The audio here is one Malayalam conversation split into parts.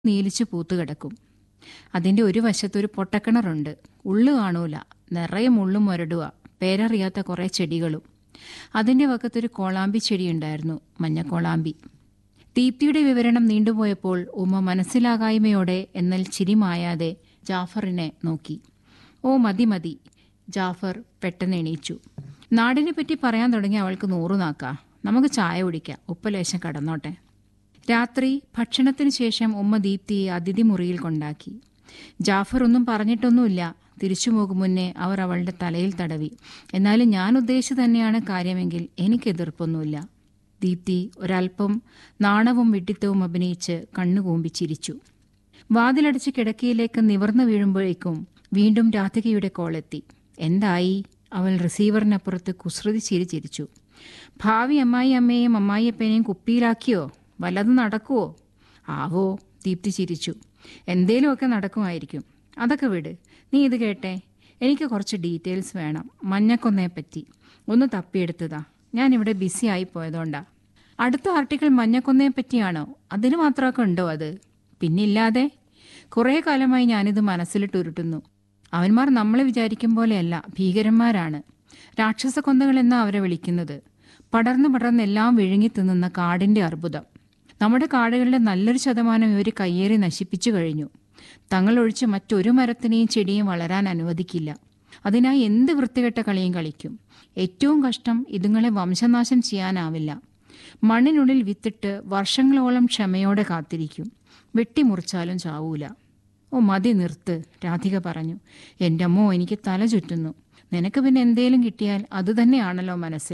നീലിച്ചു പൂത്തുകിടക്കും അതിന്റെ ഒരു വശത്തൊരു പൊട്ടക്കിണറുണ്ട് ഉള്ളു കാണൂല നിറയെ മുള്ളും മുരടുക പേരറിയാത്ത കുറെ ചെടികളും അതിന്റെ വക്കത്തൊരു കോളാമ്പി ചെടിയുണ്ടായിരുന്നു മഞ്ഞക്കോളാമ്പി ദീപ്തിയുടെ വിവരണം നീണ്ടുപോയപ്പോൾ ഉമ്മ മനസ്സിലാകായ്മയോടെ എന്നാൽ ചിരി മായാതെ ജാഫറിനെ നോക്കി ഓ മതി മതി ജാഫർ പെട്ടെന്ന് എണീച്ചു നാടിനെ പറ്റി പറയാൻ തുടങ്ങി അവൾക്ക് നൂറു നാക്കാ നമുക്ക് ചായ കുടിക്കാം ഉപ്പലേശം കടന്നോട്ടെ രാത്രി ഭക്ഷണത്തിന് ശേഷം ഉമ്മ ദീപ്തിയെ അതിഥി മുറിയിൽ കൊണ്ടാക്കി ജാഫർ ഒന്നും പറഞ്ഞിട്ടൊന്നുമില്ല തിരിച്ചു പോകും മുന്നേ അവർ അവളുടെ തലയിൽ തടവി എന്നാലും ഞാൻ ഉദ്ദേശിച്ചു തന്നെയാണ് കാര്യമെങ്കിൽ എനിക്ക് എതിർപ്പൊന്നുമില്ല ദീപ്തി ഒരൽപ്പം നാണവും വിഡിത്തവും അഭിനയിച്ച് കണ്ണുകൂമ്പി ചിരിച്ചു വാതിലടച്ച് കിടക്കയിലേക്ക് നിവർന്നു വീഴുമ്പോഴേക്കും വീണ്ടും രാധികയുടെ കോളെത്തി എന്തായി അവൾ റിസീവറിനപ്പുറത്ത് കുസൃതി ചിരി ചിരിച്ചു ഭാവി അമ്മായി അമ്മയെയും അമ്മായിയപ്പനെയും കുപ്പിയിലാക്കിയോ വല്ലതും നടക്കുവോ ആവോ ദീപ്തി ചിരിച്ചു എന്തേലുമൊക്കെ നടക്കുമായിരിക്കും അതൊക്കെ വിട് നീ ഇത് കേട്ടെ എനിക്ക് കുറച്ച് ഡീറ്റെയിൽസ് വേണം മഞ്ഞക്കൊന്നയെ പറ്റി ഒന്ന് തപ്പിയെടുത്തതാ ഞാനിവിടെ ബിസി ആയി പോയതുകൊണ്ടാ അടുത്ത ആർട്ടിക്കിൾ മഞ്ഞക്കൊന്നയെ പറ്റിയാണോ അതിന് മാത്രമൊക്കെ ഉണ്ടോ അത് പിന്നില്ലാതെ കുറേ കാലമായി ഞാനിത് മനസ്സിലിട്ട് ഉരുട്ടുന്നു അവന്മാർ നമ്മളെ വിചാരിക്കും പോലെയല്ല ഭീകരന്മാരാണ് രാക്ഷസ കൊന്തകൾ എന്നാ അവരെ വിളിക്കുന്നത് പടർന്നു പടർന്ന് എല്ലാം വിഴുങ്ങി തിന്നുന്ന കാടിന്റെ അർബുദം നമ്മുടെ കാടുകളുടെ നല്ലൊരു ശതമാനം ഇവർ കയ്യേറി നശിപ്പിച്ചു കഴിഞ്ഞു തങ്ങളൊഴിച്ച് മറ്റൊരു മരത്തിനെയും ചെടിയും വളരാൻ അനുവദിക്കില്ല അതിനായി എന്ത് വൃത്തികെട്ട കളിയും കളിക്കും ഏറ്റവും കഷ്ടം ഇതുങ്ങളെ വംശനാശം ചെയ്യാനാവില്ല മണ്ണിനുള്ളിൽ വിത്തിട്ട് വർഷങ്ങളോളം ക്ഷമയോടെ കാത്തിരിക്കും വെട്ടിമുറിച്ചാലും ചാവൂല ഓ മതി നിർത്ത് രാധിക പറഞ്ഞു എൻ്റെ അമ്മോ എനിക്ക് തല ചുറ്റുന്നു നിനക്ക് പിന്നെ എന്തേലും കിട്ടിയാൽ അതുതന്നെയാണല്ലോ മനസ്സിൽ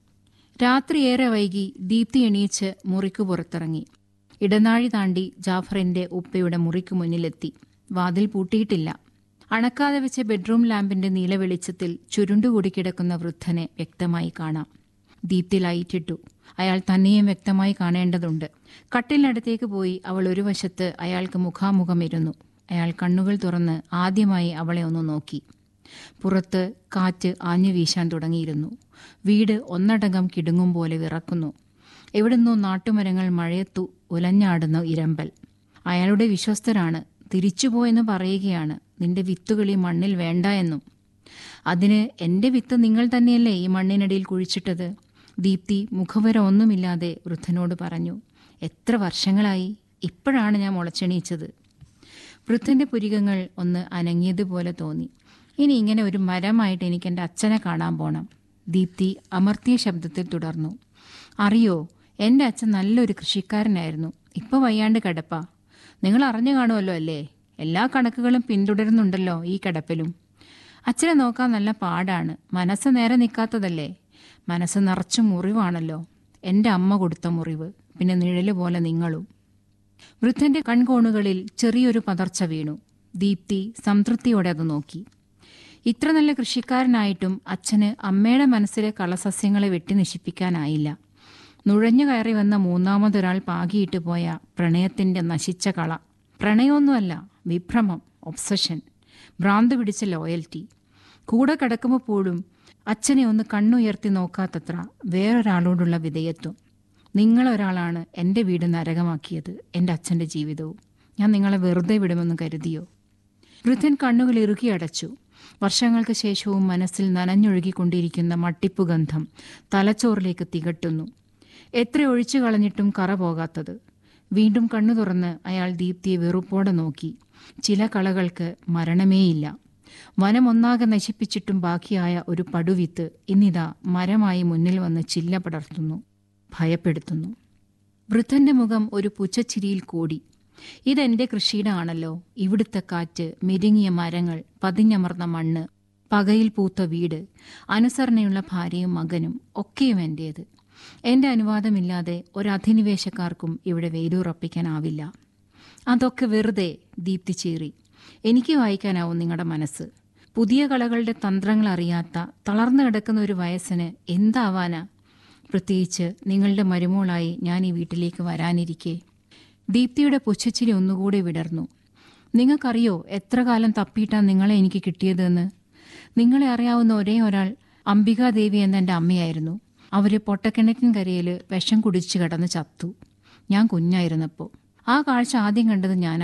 രാത്രി ഏറെ വൈകി ദീപ്തി എണീച്ച് മുറിക്ക് പുറത്തിറങ്ങി ഇടനാഴി താണ്ടി ജാഫറിന്റെ ഉപ്പയുടെ മുറിക്ക് മുന്നിലെത്തി വാതിൽ പൂട്ടിയിട്ടില്ല അണക്കാതെ വെച്ച ബെഡ്റൂം ലാമ്പിന്റെ നീല വെളിച്ചത്തിൽ ചുരുണ്ടുകൂടി കിടക്കുന്ന വൃദ്ധനെ വ്യക്തമായി കാണാം ദീപ്തി ലൈറ്റിട്ടു അയാൾ തന്നെയും വ്യക്തമായി കാണേണ്ടതുണ്ട് കട്ടിലിനടുത്തേക്ക് പോയി അവൾ ഒരു വശത്ത് അയാൾക്ക് മുഖാമുഖം ഇരുന്നു അയാൾ കണ്ണുകൾ തുറന്ന് ആദ്യമായി അവളെ ഒന്ന് നോക്കി പുറത്ത് കാറ്റ് ആഞ്ഞു വീശാൻ തുടങ്ങിയിരുന്നു വീട് ഒന്നടങ്കം കിടുങ്ങും പോലെ വിറക്കുന്നു എവിടുന്നോ നാട്ടുമരങ്ങൾ മഴയത്തു ഉലഞ്ഞാടുന്ന ഇരമ്പൽ അയാളുടെ വിശ്വസ്തരാണ് തിരിച്ചുപോയെന്ന് പറയുകയാണ് നിന്റെ വിത്തുകളി മണ്ണിൽ വേണ്ട എന്നും അതിന് എന്റെ വിത്ത് നിങ്ങൾ തന്നെയല്ലേ ഈ മണ്ണിനടിയിൽ കുഴിച്ചിട്ടത് ദീപ്തി മുഖവര ഒന്നുമില്ലാതെ വൃദ്ധനോട് പറഞ്ഞു എത്ര വർഷങ്ങളായി ഇപ്പോഴാണ് ഞാൻ മുളച്ചെണീച്ചത് വൃദ്ധന്റെ പുരികങ്ങൾ ഒന്ന് അനങ്ങിയതുപോലെ തോന്നി ഇനി ഇങ്ങനെ ഒരു മരമായിട്ട് എനിക്ക് എൻ്റെ അച്ഛനെ കാണാൻ പോണം ദീപ്തി അമർത്തിയ ശബ്ദത്തിൽ തുടർന്നു അറിയോ എൻ്റെ അച്ഛൻ നല്ലൊരു കൃഷിക്കാരനായിരുന്നു ഇപ്പൊ വയ്യാണ്ട് കിടപ്പാ നിങ്ങൾ അറിഞ്ഞു കാണുമല്ലോ അല്ലേ എല്ലാ കണക്കുകളും പിന്തുടരുന്നുണ്ടല്ലോ ഈ കിടപ്പിലും അച്ഛനെ നോക്കാൻ നല്ല പാടാണ് മനസ്സ് നേരെ നിൽക്കാത്തതല്ലേ മനസ്സ് നിറച്ചു മുറിവാണല്ലോ എൻ്റെ അമ്മ കൊടുത്ത മുറിവ് പിന്നെ നിഴല് പോലെ നിങ്ങളും വൃദ്ധന്റെ കൺകോണുകളിൽ ചെറിയൊരു പതർച്ച വീണു ദീപ്തി സംതൃപ്തിയോടെ അത് നോക്കി ഇത്ര നല്ല കൃഷിക്കാരനായിട്ടും അച്ഛന് അമ്മയുടെ മനസ്സിലെ കളസസ്യങ്ങളെ വെട്ടി നശിപ്പിക്കാനായില്ല നുഴഞ്ഞു കയറി വന്ന മൂന്നാമതൊരാൾ പാകിയിട്ട് പോയ പ്രണയത്തിന്റെ നശിച്ച കള പ്രണയമൊന്നുമല്ല വിഭ്രമം ഒബ്സഷൻ ഭ്രാന്ത് പിടിച്ച ലോയൽറ്റി കൂടെ കിടക്കുമ്പോൾ പോലും അച്ഛനെ ഒന്ന് കണ്ണുയർത്തി നോക്കാത്തത്ര വേറൊരാളോടുള്ള വിധേയത്വം നിങ്ങളൊരാളാണ് എൻ്റെ വീട് നരകമാക്കിയത് എൻ്റെ അച്ഛൻ്റെ ജീവിതവും ഞാൻ നിങ്ങളെ വെറുതെ വിടുമെന്ന് കരുതിയോ വൃദ്ധൻ കണ്ണുകൾ ഇറുകി അടച്ചു വർഷങ്ങൾക്ക് ശേഷവും മനസ്സിൽ നനഞ്ഞൊഴുകിക്കൊണ്ടിരിക്കുന്ന മട്ടിപ്പുഗന്ധം തലച്ചോറിലേക്ക് തികട്ടുന്നു എത്ര ഒഴിച്ചു കളഞ്ഞിട്ടും കറ പോകാത്തത് വീണ്ടും കണ്ണു തുറന്ന് അയാൾ ദീപ്തിയെ വെറുപ്പോടെ നോക്കി ചില കളകൾക്ക് മരണമേയില്ല വനമൊന്നാകെ നശിപ്പിച്ചിട്ടും ബാക്കിയായ ഒരു പടുവിത്ത് ഇന്നിതാ മരമായി മുന്നിൽ വന്ന് ചില്ല പടർത്തുന്നു ഭയപ്പെടുത്തുന്നു വൃദ്ധന്റെ മുഖം ഒരു പുച്ചച്ചിരിയിൽ കൂടി ഇതെന്റെ കൃഷിയുടെ ആണല്ലോ ഇവിടുത്തെ കാറ്റ് മെരുങ്ങിയ മരങ്ങൾ പതിഞ്ഞമർന്ന മണ്ണ് പകയിൽ പൂത്ത വീട് അനുസരണയുള്ള ഭാര്യയും മകനും ഒക്കെയും എന്റേത് എന്റെ അനുവാദമില്ലാതെ ഒരധിനിവേശക്കാർക്കും ഇവിടെ വേരുറപ്പിക്കാനാവില്ല അതൊക്കെ വെറുതെ ദീപ്തി ചീറി എനിക്ക് വായിക്കാനാവും നിങ്ങളുടെ മനസ്സ് പുതിയ കളകളുടെ തന്ത്രങ്ങൾ അറിയാത്ത തളർന്നു കിടക്കുന്ന ഒരു വയസ്സിന് എന്താവാനാ പ്രത്യേകിച്ച് നിങ്ങളുടെ മരുമോളായി ഞാൻ ഈ വീട്ടിലേക്ക് വരാനിരിക്കെ ദീപ്തിയുടെ പുച്ഛച്ചിരി ഒന്നുകൂടെ വിടർന്നു നിങ്ങൾക്കറിയോ എത്ര കാലം തപ്പിയിട്ടാണ് നിങ്ങളെ എനിക്ക് കിട്ടിയതെന്ന് നിങ്ങളെ അറിയാവുന്ന ഒരേ ഒരാൾ അംബികാദേവി എന്ന എൻ്റെ അമ്മയായിരുന്നു അവര് പൊട്ടക്കിണറ്റിൻ കരയിൽ വിഷം കുടിച്ചു കിടന്ന് ചത്തു ഞാൻ കുഞ്ഞായിരുന്നപ്പോൾ ആ കാഴ്ച ആദ്യം കണ്ടത് ഞാൻ